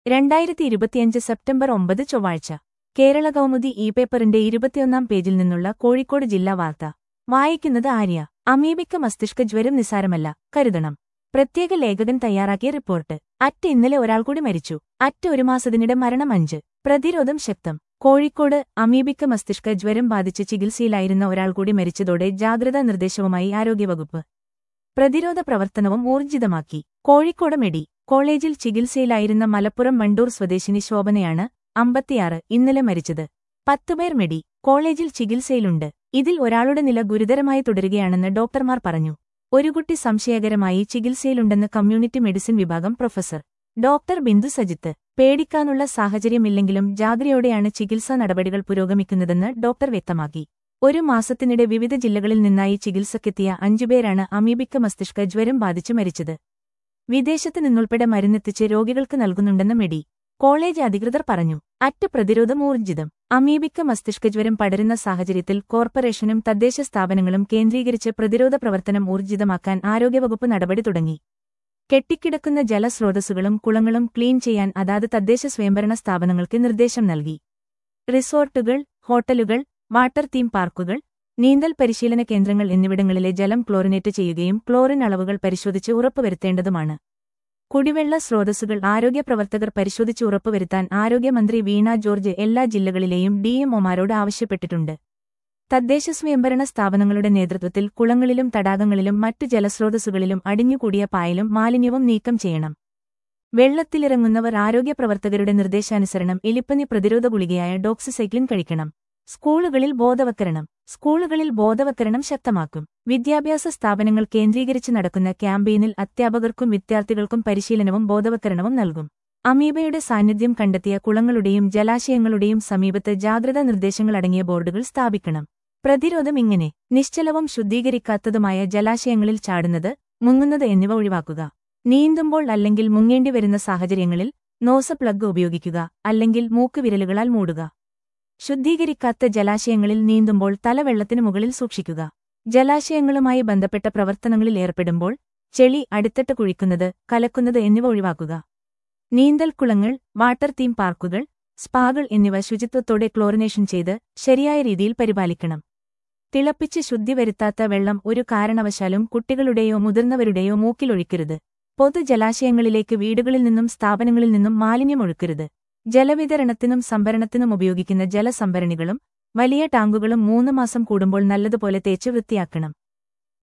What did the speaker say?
രണ്ടായിരത്തി ഇരുപത്തിയഞ്ച് സെപ്റ്റംബർ ഒമ്പത് ചൊവ്വാഴ്ച കേരള കൗമുദി ഇ പേപ്പറിന്റെ ഇരുപത്തിയൊന്നാം പേജിൽ നിന്നുള്ള കോഴിക്കോട് ജില്ലാ വാർത്ത വായിക്കുന്നത് ആര്യ അമീബിക്ക മസ്തിഷ്ക ജ്വരം നിസാരമല്ല കരുതണം പ്രത്യേക ലേഖകൻ തയ്യാറാക്കിയ റിപ്പോർട്ട് അറ്റ് ഇന്നലെ ഒരാൾ കൂടി മരിച്ചു അറ്റ് ഒരു മാസത്തിനിടെ മരണം അഞ്ച് പ്രതിരോധം ശക്തം കോഴിക്കോട് അമീബിക്ക മസ്തിഷ്ക ജ്വരം ബാധിച്ച് ചികിത്സയിലായിരുന്ന ഒരാൾ കൂടി മരിച്ചതോടെ ജാഗ്രതാ നിർദ്ദേശവുമായി ആരോഗ്യവകുപ്പ് പ്രതിരോധ പ്രവർത്തനവും ഊർജിതമാക്കി കോഴിക്കോട് മെഡി കോളേജിൽ ചികിത്സയിലായിരുന്ന മലപ്പുറം മണ്ടൂർ സ്വദേശിനി ശോഭനയാണ് അമ്പത്തിയാറ് ഇന്നലെ മരിച്ചത് പത്തുപേർ മെഡി കോളേജിൽ ചികിത്സയിലുണ്ട് ഇതിൽ ഒരാളുടെ നില ഗുരുതരമായി തുടരുകയാണെന്ന് ഡോക്ടർമാർ പറഞ്ഞു ഒരു കുട്ടി സംശയകരമായി ചികിത്സയിലുണ്ടെന്ന് കമ്മ്യൂണിറ്റി മെഡിസിൻ വിഭാഗം പ്രൊഫസർ ഡോക്ടർ ബിന്ദു സജിത്ത് പേടിക്കാനുള്ള സാഹചര്യമില്ലെങ്കിലും ജാഗ്രതയോടെയാണ് ചികിത്സാ നടപടികൾ പുരോഗമിക്കുന്നതെന്ന് ഡോക്ടർ വ്യക്തമാക്കി ഒരു മാസത്തിനിടെ വിവിധ ജില്ലകളിൽ നിന്നായി ചികിത്സക്കെത്തിയ അഞ്ചുപേരാണ് അമീബിക്ക മസ്തിഷ്ക ജ്വരം ബാധിച്ചു മരിച്ചത് വിദേശത്ത് നിന്നുൾപ്പെടെ മരുന്നെത്തിച്ച് രോഗികൾക്ക് നൽകുന്നുണ്ടെന്ന് മെഡി കോളേജ് അധികൃതർ പറഞ്ഞു അറ്റ് പ്രതിരോധം ഊർജിതം അമീബിക്ക മസ്തിഷ്കജ്വരം പടരുന്ന സാഹചര്യത്തിൽ കോർപ്പറേഷനും തദ്ദേശ സ്ഥാപനങ്ങളും കേന്ദ്രീകരിച്ച് പ്രതിരോധ പ്രവർത്തനം ഊർജിതമാക്കാൻ ആരോഗ്യവകുപ്പ് നടപടി തുടങ്ങി കെട്ടിക്കിടക്കുന്ന ജലസ്രോതസ്സുകളും കുളങ്ങളും ക്ലീൻ ചെയ്യാൻ അതാത് തദ്ദേശ സ്വയംഭരണ സ്ഥാപനങ്ങൾക്ക് നിർദ്ദേശം നൽകി റിസോർട്ടുകൾ ഹോട്ടലുകൾ വാട്ടർ തീം പാർക്കുകൾ നീന്തൽ പരിശീലന കേന്ദ്രങ്ങൾ എന്നിവിടങ്ങളിലെ ജലം ക്ലോറിനേറ്റ് ചെയ്യുകയും ക്ലോറിൻ അളവുകൾ പരിശോധിച്ച് ഉറപ്പുവരുത്തേണ്ടതുമാണ് കുടിവെള്ള സ്രോതസ്സുകൾ ആരോഗ്യപ്രവർത്തകർ പരിശോധിച്ച് ഉറപ്പുവരുത്താൻ ആരോഗ്യമന്ത്രി വീണ ജോർജ് എല്ലാ ജില്ലകളിലെയും ഡിഎംഒമാരോട് ആവശ്യപ്പെട്ടിട്ടുണ്ട് തദ്ദേശ സ്വയംഭരണ സ്ഥാപനങ്ങളുടെ നേതൃത്വത്തിൽ കുളങ്ങളിലും തടാകങ്ങളിലും മറ്റു ജലസ്രോതസ്സുകളിലും അടിഞ്ഞുകൂടിയ പായലും മാലിന്യവും നീക്കം ചെയ്യണം വെള്ളത്തിലിറങ്ങുന്നവർ ആരോഗ്യപ്രവർത്തകരുടെ നിർദ്ദേശാനുസരണം എലിപ്പനി പ്രതിരോധ ഗുളികയായ ഡോക്സിസൈക്ലിൻ കഴിക്കണം സ്കൂളുകളിൽ ബോധവൽക്കരണം സ്കൂളുകളിൽ ബോധവൽക്കരണം ശക്തമാക്കും വിദ്യാഭ്യാസ സ്ഥാപനങ്ങൾ കേന്ദ്രീകരിച്ച് നടക്കുന്ന ക്യാമ്പയിനിൽ അധ്യാപകർക്കും വിദ്യാർത്ഥികൾക്കും പരിശീലനവും ബോധവൽക്കരണവും നൽകും അമീബയുടെ സാന്നിധ്യം കണ്ടെത്തിയ കുളങ്ങളുടെയും ജലാശയങ്ങളുടെയും സമീപത്ത് ജാഗ്രതാ നിർദ്ദേശങ്ങളടങ്ങിയ ബോർഡുകൾ സ്ഥാപിക്കണം പ്രതിരോധം ഇങ്ങനെ നിശ്ചലവും ശുദ്ധീകരിക്കാത്തതുമായ ജലാശയങ്ങളിൽ ചാടുന്നത് മുങ്ങുന്നത് എന്നിവ ഒഴിവാക്കുക നീന്തുമ്പോൾ അല്ലെങ്കിൽ മുങ്ങേണ്ടി വരുന്ന സാഹചര്യങ്ങളിൽ നോസ പ്ലഗ് ഉപയോഗിക്കുക അല്ലെങ്കിൽ മൂക്കുവിരലുകളാൽ മൂടുക ശുദ്ധീകരിക്കാത്ത ജലാശയങ്ങളിൽ നീന്തുമ്പോൾ തല വെള്ളത്തിനു മുകളിൽ സൂക്ഷിക്കുക ജലാശയങ്ങളുമായി ബന്ധപ്പെട്ട പ്രവർത്തനങ്ങളിൽ ഏർപ്പെടുമ്പോൾ ചെളി അടിത്തട്ട് കുഴിക്കുന്നത് കലക്കുന്നത് എന്നിവ ഒഴിവാക്കുക നീന്തൽക്കുളങ്ങൾ വാട്ടർ തീം പാർക്കുകൾ സ്പാകൾ എന്നിവ ശുചിത്വത്തോടെ ക്ലോറിനേഷൻ ചെയ്ത് ശരിയായ രീതിയിൽ പരിപാലിക്കണം തിളപ്പിച്ച് ശുദ്ധി വരുത്താത്ത വെള്ളം ഒരു കാരണവശാലും കുട്ടികളുടെയോ മുതിർന്നവരുടെയോ മൂക്കിലൊഴിക്കരുത് പൊതുജലാശയങ്ങളിലേക്ക് വീടുകളിൽ നിന്നും സ്ഥാപനങ്ങളിൽ നിന്നും മാലിന്യമൊഴുക്കരുത് ജലവിതരണത്തിനും സംഭരണത്തിനും ഉപയോഗിക്കുന്ന ജലസംഭരണികളും വലിയ ടാങ്കുകളും മൂന്ന് മാസം കൂടുമ്പോൾ നല്ലതുപോലെ തേച്ച് വൃത്തിയാക്കണം